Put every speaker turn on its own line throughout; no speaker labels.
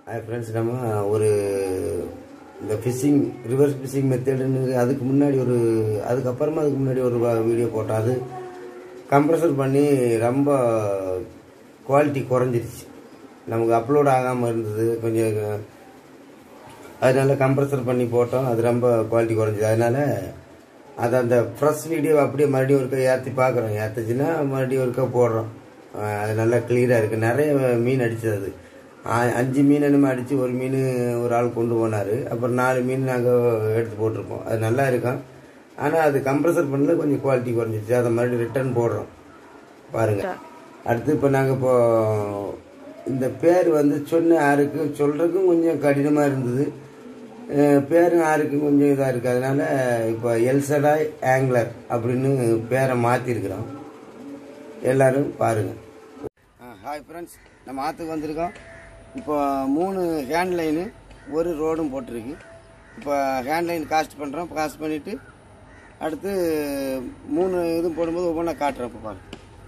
Hi friends நம்ம ஒரு இந்த ஃபிஷிங் ரிவர்ஸ் ஃபிஷிங் மெத்தடுன்னு அதுக்கு முன்னாடி ஒரு அதுக்கப்புறமா அதுக்கு முன்னாடி ஒரு வீடியோ போட்டோம் அது கம்ப்ரஸர் பண்ணி ரொம்ப குவாலிட்டி குறைஞ்சிருச்சு நமக்கு அப்லோட் ஆகாமல் இருந்தது கொஞ்சம் அதனால கம்ப்ரஸர் பண்ணி போட்டோம் அது ரொம்ப குவாலிட்டி குறைஞ்சிது அதனால அது அந்த ஃப்ரெஷ் வீடியோ அப்படியே மறுபடியும் ஒருக்கா ஏற்றி பார்க்குறோம் ஏற்றுச்சுன்னா மறுபடியும் ஒருக்கா போடுறோம் அஹ் அது நல்லா கிளியராக இருக்குது நிறைய மீன் அடிச்சது அது ஆ- அஞ்சு மீன் என்னமோ அடித்து ஒரு மீன் ஒரு ஆள் கொண்டு போனார் அப்புறம் நாலு மீன் நாங்கள் எடுத்து போட்டிருப்போம் அது நல்லா இருக்கும் ஆனால் அது கம்ப்ரஸர் பண்ணல கொஞ்சம் குவாலிட்டி குறைஞ்சிருச்சு அதை மறுபடியும் ரிட்டர்ன் போடுறோம் பாருங்க அடுத்து இப்போ நாங்கள் இப்போ இந்த பேர் வந்து சொன்ன யாருக்கு சொல்கிறதுக்கும் கொஞ்சம் கடினமாக இருந்தது அஹ் பேரும் யாருக்கும் கொஞ்சம் இதாக இருக்குது அதனால இப்போ எல்சடாய் ஆங்லர் அப்படின்னு பேரை மாற்றிருக்கிறோம் எல்லாரும் பாருங்கள் ஹாய் ஃப்ரெண்ட்ஸ் நம்ம ஆற்றுக்கு வந்திருக்கோம் இப்போ மூணு ஹேண்ட் லைனு ஒரு ரோடும் போட்டிருக்கு இப்போ ஹேண்ட் லைன் காஸ்ட் பண்ணுறோம் காஸ்ட் பண்ணிவிட்டு அடுத்து மூணு இதுவும் போடும்போது ஒவ்வொன்றா காட்டுறேன் இப்போ பாருங்க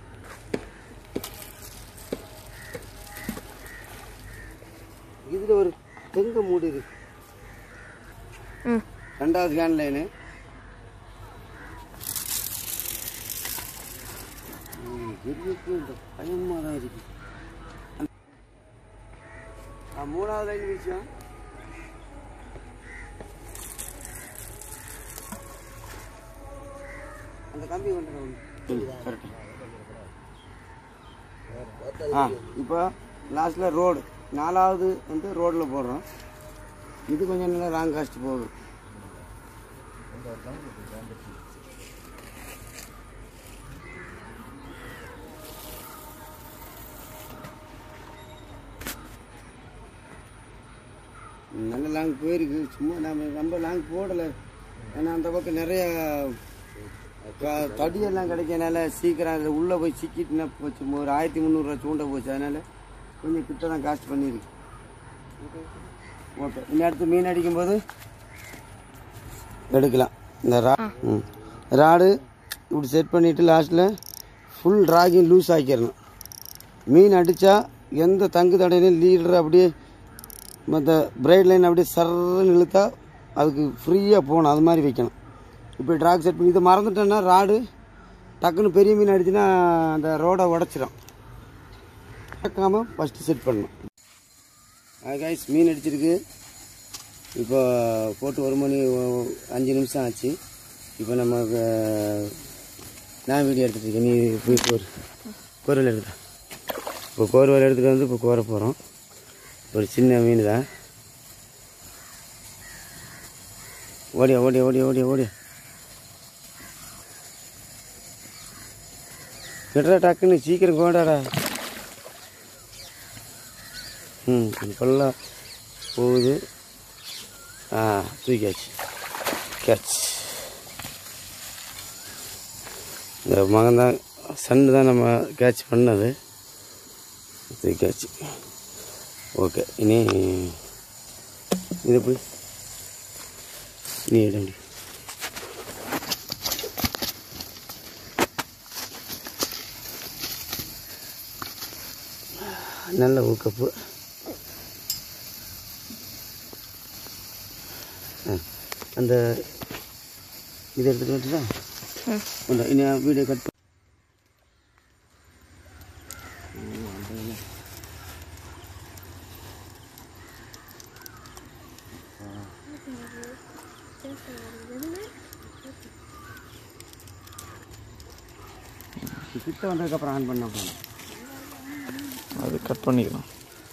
இதில் ஒரு தெங்க மூடி இருக்கு ரெண்டாவது ஹேண்ட் லைனு பயமாக தான் இருக்கு ஆ, மூணாவது லைன் விஷயம் அந்த கம்பி கொண்டு கரெக்ட் ஆ இப்போ லாஸ்ட்டில் ரோடு நாலாவது வந்து ரோட்டில் போடுறோம் இது கொஞ்சம் நல்லா ராங் காஸ்ட் போகுது நல்ல லாங் போயிருக்கு சும்மா நம்ம ரொம்ப லாங் போடலை ஏன்னா அந்த பக்கம் நிறைய க- தடியெல்லாம் கிடைக்கனால சீக்கிரம் அதில் உள்ளே போய் சிக்கிட்டுனா போச்சு ஒரு ஆயிரத்தி முந்நூறுரூவா சூண்ட போச்சு அதனால கொஞ்சம் கிட்ட தான் காஸ்ட் பண்ணியிருக்கு ஓகே இன்னும் அடுத்து மீன் அடிக்கும்போது எடுக்கலாம் இந்த ரா ம் ராடு இப்படி செட் பண்ணிவிட்டு லாஸ்ட்டில் ஃபுல் ராகிங் லூஸ் ஆக்கிடணும் மீன் அடித்தா எந்த தங்கு தடையிலையும் லீடர் அப்படியே மற்ற பிரைட் லைன் அப்படியே சர்ன்னு இழுத்தா அதுக்கு ஃப்ரீயாக போகணும் அது மாதிரி வைக்கணும் இப்போ ட்ராக் செட் பண்ணி இதை மறந்துட்டேன்னா ராடு டக்குன்னு பெரிய மீன் அடிச்சுன்னா அந்த ரோடை உடச்சிடும் மறக்காமல் ஃபஸ்ட்டு செட் பண்ணணும் கைஸ் மீன் அடிச்சிருக்கு இப்போ போட்டு ஒரு மணி ஒ- அஞ்சு நிமிஷம் ஆச்சு இப்போ நம்ம அஹ், நான் வீடியோ எடுத்துட்டு இருக்கேன் நீ போய் கோர் கோர்வல் எடுத்துட்ட இப்போ கோர்வல் எடுத்துகிட்டு வந்து இப்போ கோர போகிறோம் ஒரு சின்ன மீன் தான் ஓடியா ஓடியா ஓடியா ஓடியா ஓடியா விடுறா டக்குன்னு சீக்கிரம் கோடாடா ம் இப்பெல்லாம் போகுது ஆ தூக்கியாச்சு கேட்ச் இந்த மகன் தான் சண்டு தான் நம்ம கேட்ச் பண்ணது தூக்கியாச்சு ஓகே இனி இது போய் நீ எடு அப்படி. நல்ல ஊக்கப்பு ஆ, அந்த இதை எடுத்துகிட்டு வந்துட்டா அந்த இனி வீடியோ கட் கிட்ட வந்ததுக்கப்புறம் ஆன் பண்ண போகணும்
அது கட் பண்ணிக்கலாம்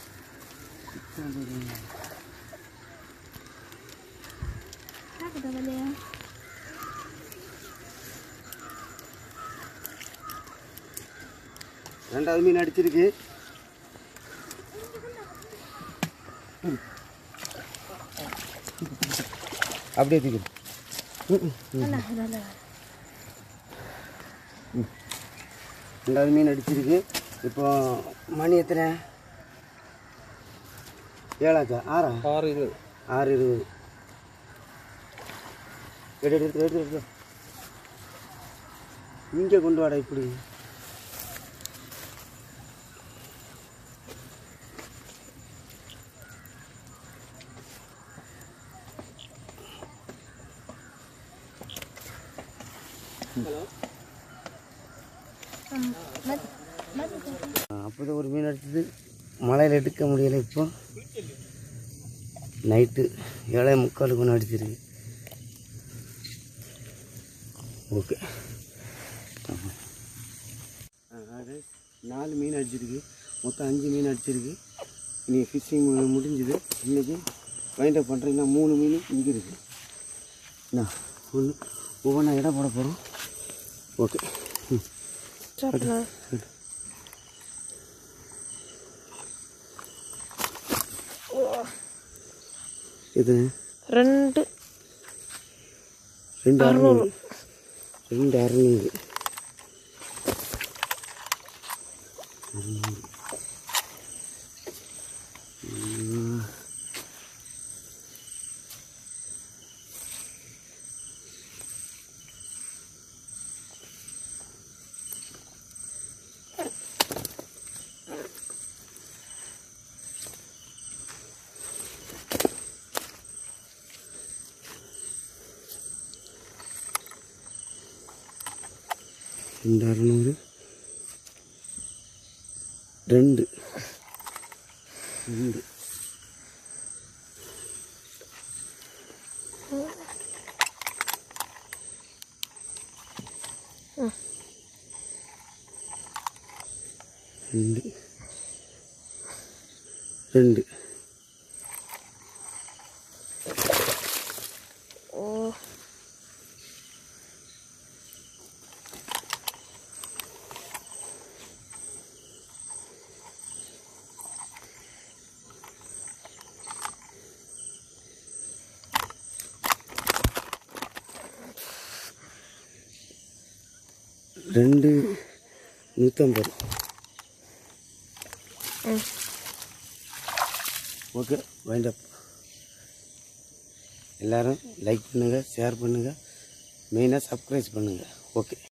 ரெண்டாவது மீன் அடிச்சிருக்கு அப்படியே தூக்கி ரெண்டாவது மீன் அடிச்சிருக்கு இப்போ மணி எத்தனை ஏழாச்சா ஆறா
ஆறு இது
ஆறு இருபது எடு எடு, எடுத்து எடுத்து எடுத்து இங்கே கொண்டு வாடா இப்படி அப்போதான் ஒரு மீன் அடிச்சது மலையில் எடுக்க முடியலை இப்போ நைட்டு ஏழை முக்காலுக்கு ஒன்று அடிச்சிருக்கு ஓகே அது நாலு மீன் அடிச்சிருக்கு மொத்தம் அஞ்சு மீன் அடிச்சிருக்கு இனி ஃபிஷ்ஷிங் முடிஞ்சுது இன்றைக்கி வைண்ட் அப் பண்ணுறீங்கன்னா மூணு மீன் இங்கே இருக்குது என்ன ஒன்று ஒவ்வொன்றா இடம் போட போகிறோம் ஓகே ம் இது
ரெண்டு
ரெண்டு அறுநூறு ரெண்டு அறுநூறு அறுநூறு. உம். ரெண்டு அறுநூறு ரெண்டு ரெண்டு ரெண்டு ரெண்டு
ஓ
ரெண்டு நூற்றம்பது
ம்
ஓகே வைண்ட் அப் எல்லாரும் லைக் பண்ணுங்கள் ஷேர் பண்ணுங்கள் மெயினாக சப்ஸ்கிரைப் பண்ணுங்கள் ஓகே